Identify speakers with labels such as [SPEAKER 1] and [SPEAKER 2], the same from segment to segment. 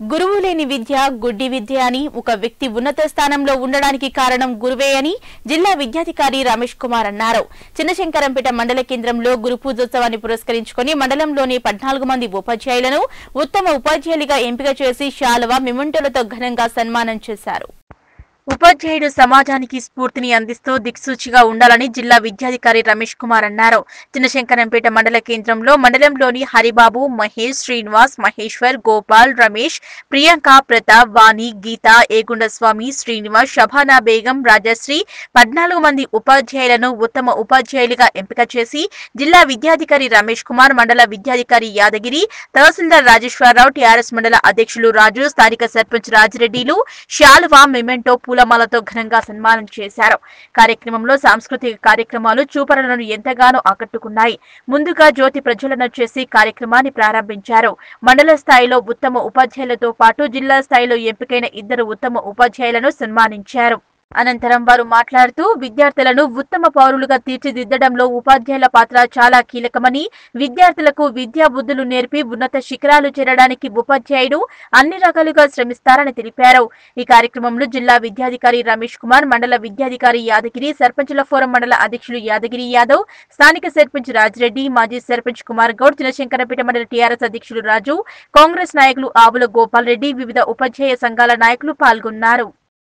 [SPEAKER 1] గురువు లేని విద్య గుడ్డి విద్య అని ఒక వ్యక్తి ఉన్నత స్థానంలో ఉండడానికి కారణం గురువే అని జిల్లా విద్యాధికారి రమేష్ కుమార్ అన్నారు చిన్నశంకరంపేట మండల కేంద్రంలో గురు పూజోత్సవాన్ని పురస్కరించుకుని మండలంలోని పద్నాలుగు మంది ఉపాధ్యాయులను ఉత్తమ ఉపాధ్యాయులుగా ఎంపిక చేసి శాలువ మిమంటోలతో ఘనంగా సన్మానం చేశారు ఉపాధ్యాయుడు సమాజానికి స్ఫూర్తిని అందిస్తూ దిక్సూచిగా ఉండాలని జిల్లా విద్యాధికారి రమేష్ కుమార్ అన్నారు చిన్నశంకరంపేట మండల కేంద్రంలో మండలంలోని హరిబాబు మహేష్ శ్రీనివాస్ మహేశ్వర్ గోపాల్ రమేష్ ప్రియాంక ప్రతాప్ వాణి గీత ఏగుండ స్వామి శ్రీనివాస్ షబానా బేగం రాజశ్రీ పద్నాలుగు మంది ఉపాధ్యాయులను ఉత్తమ ఉపాధ్యాయులుగా ఎంపిక చేసి జిల్లా విద్యాధికారి రమేష్ కుమార్ మండల విద్యాధికారి యాదగిరి తహసీల్దార్ రాజేశ్వరరావు టీఆర్ఎస్ మండల అధ్యక్షులు రాజు స్థానిక సర్పంచ్ రాజిరెడ్డిలు శాలువా మెమెంటో పూలమాలతో ఘనంగా సన్మానం చేశారు కార్యక్రమంలో సాంస్కృతిక కార్యక్రమాలు చూపరులను ఎంతగానో ఆకట్టుకున్నాయి ముందుగా జ్యోతి ప్రజ్వలన చేసి కార్యక్రమాన్ని ప్రారంభించారు మండల స్థాయిలో ఉత్తమ ఉపాధ్యాయులతో పాటు జిల్లా స్థాయిలో ఎంపికైన ఇద్దరు ఉత్తమ ఉపాధ్యాయులను సన్మానించారు అనంతరం వారు మాట్లాడుతూ విద్యార్థులను ఉత్తమ పౌరులుగా తీర్చిదిద్దడంలో ఉపాధ్యాయుల పాత్ర చాలా కీలకమని విద్యార్థులకు విద్యా బుద్ధులు నేర్పి ఉన్నత శిఖరాలు చేరడానికి ఉపాధ్యాయుడు అన్ని రకాలుగా శ్రమిస్తారని తెలిపారు ఈ కార్యక్రమంలో జిల్లా విద్యాధికారి రమేష్ కుమార్ మండల విద్యాధికారి యాదగిరి సర్పంచుల ఫోరం మండల అధ్యక్షులు యాదగిరి యాదవ్ స్థానిక సర్పంచ్ రాజిరెడ్డి మాజీ సర్పంచ్ కుమార్ గౌడ్ చినశంకరపేట మండల టీఆర్ఎస్ అధ్యక్షులు రాజు కాంగ్రెస్ నాయకులు ఆవుల గోపాల్ రెడ్డి వివిధ ఉపాధ్యాయ సంఘాల నాయకులు పాల్గొన్నారు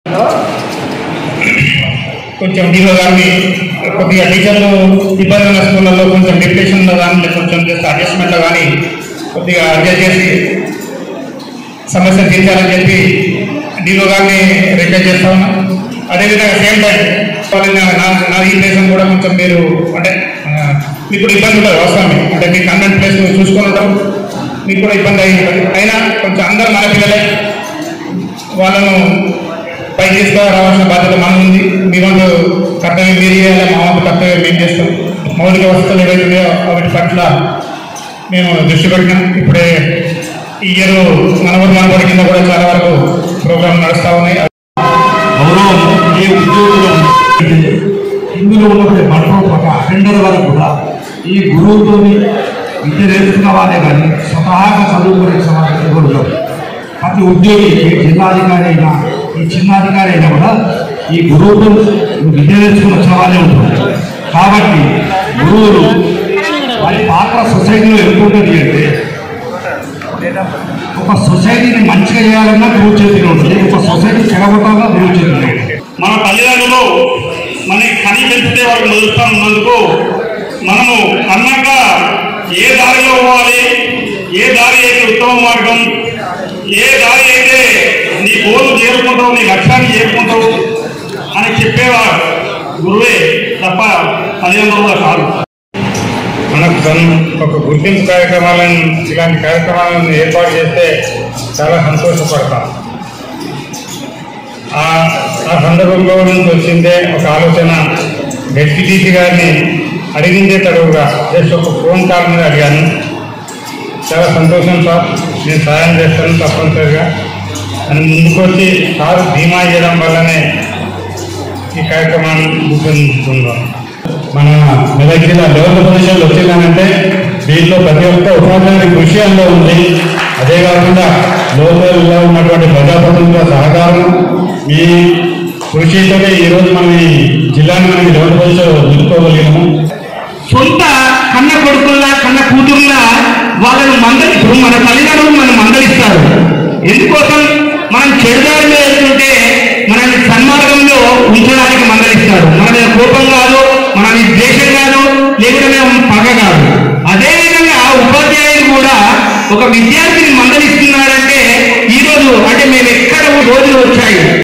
[SPEAKER 2] కొంచెం డివో కానీ కొద్దిగా టీచర్లు ఇబ్బంది ఉన్న స్కూళ్ళల్లో కొంచెం డిప్రెషన్లో కానీ కొంచెం జస్ట్ అడ్జస్ట్మెంట్లో కానీ కొద్దిగా అడ్జస్ట్ చేసి సమస్య తీర్చాలని చెప్పి డివో గారిని రిక్వెస్ట్ చేస్తా ఉన్నా అదేవిధంగా సేమ్ టైం వాళ్ళని నా నా ఈ ప్లేస్ కూడా కొంచెం మీరు అంటే ఆ, మీకు కూడా ఇబ్బంది ఉంటుంది వాస్తవమే అంటే మీ కన్వెంట్ ప్లేస్ చూసుకొని ఉంటాం మీకు కూడా ఇబ్బంది అయి ఉంటుంది అయినా కొంచెం అందరూ మన పిల్లలే వాళ్ళను పై తీసుకురావాల్సిన బాధ్యత మనం ఉంది మీ వంతు కర్తవ్యం మీరు చేయాలి మా వంతు కర్తవ్యం మేము చేస్తాం మౌలిక వసతులు ఏవైతే ఉన్నాయో వాటి పట్ల మేము దృష్టి పెట్టినాం ఇప్పుడే ఈ ఇయర్ మనవరు మనబడి కింద కూడా చాలా వరకు ప్రోగ్రాం నడుస్తూ ఉన్నాయి
[SPEAKER 3] గౌరవం ఏ ఉద్యోగులు ఇందులో ఉన్నటువంటి మండలం ఒక అటెండర్ వరకు కూడా ఈ గురువుతో విద్య నేర్చుకున్న వాళ్ళే కానీ స్వతహాగా చదువుకునే సమాజం ఎవరు లేరు. ప్రతి ఉద్యోగి ఏ జిల్లాధికారి అయినా ఈ చిన్నాధికారి అయినా కూడా ఈ గురువుతో విద్య నేర్చుకుని వచ్చిన వాళ్ళే ఉంటారు కాబట్టి గురువులు వారి పాత్ర సొసైటీలో ఎంత ఉంటుంది అంటే ఒక సొసైటీని మంచిగా చేయాలన్నా గురువు చేతిలో ఉంటుంది ఒక సొసైటీ చెడగొట్టాలన్నా గురువు చేతిలో ఉంటుంది
[SPEAKER 4] మన తల్లిదండ్రులు మనకి కని పెంచితే వాళ్ళకి మొదలుస్తూ ఉన్నందుకు మనము అన్నాక ఏ దారిలో పోవాలి ఏ దారి అయితే ఉత్తమ మార్గం ఏ దారి అయితే నీ గోలు చేరుకుంటావు నీ లక్ష్యాన్ని చేరుకుంటావు అని చెప్పేవాడు గురువే తప్ప తల్లిదండ్రులు కూడా కాదు
[SPEAKER 2] మనకు తను ఒక గుర్తింపు కార్యక్రమాలను ఇలాంటి కార్యక్రమాలను ఏర్పాటు చేస్తే చాలా సంతోషపడతాం ఆ ఆ సందర్భంలో నుంచి వచ్చిందే ఒక ఆలోచన డిప్యూటీసీ గారిని అడిగిందే తడువుగా జస్ట్ ఒక ఫోన్ కాల్ మీద అడిగాను చాలా సంతోషం సార్ నేను సహాయం చేస్తాను తప్పనిసరిగా అని ముందుకు వచ్చి సార్ ధీమా చేయడం వల్లనే ఈ కార్యక్రమాన్ని రూపొందిస్తున్నాం
[SPEAKER 3] మన మెదక్ జిల్లా లెవెల్ పొజిషన్లు వచ్చిందనంటే దీంట్లో ప్రతి ఒక్క ఉపాధ్యాయుడి కృషి అందులో ఉంది అదే కాకుండా లోకల్లో ఉన్నటువంటి ప్రజాప్రతినిధుల సహకారం మీ కృషితోనే ఈరోజు మనం ఈ జిల్లాని మనం ఈ లెవెల్ పొజిషన్ నిలుపుకోగలిగినాము
[SPEAKER 5] సొంత కన్న కొడుకుల్లా కన్న కూతుర్లా వాళ్ళను మందలి ఇప్పుడు మన తల్లిదండ్రులు మనం మందలిస్తారు ఎందుకోసం మనం చెడుదారిలో వెళ్తుంటే మనల్ని సన్మార్గంలో ఉంచడానికి మందలిస్తారు మన మీద కోపం కాదు మన మీద ద్వేషం కాదు లేకుంటే మేము పగ కాదు అదేవిధంగా ఉపాధ్యాయులు కూడా ఒక విద్యార్థిని మందలిస్తున్నారంటే ఈ రోజు అంటే మేము ఎక్కడ రోజులు వచ్చాయి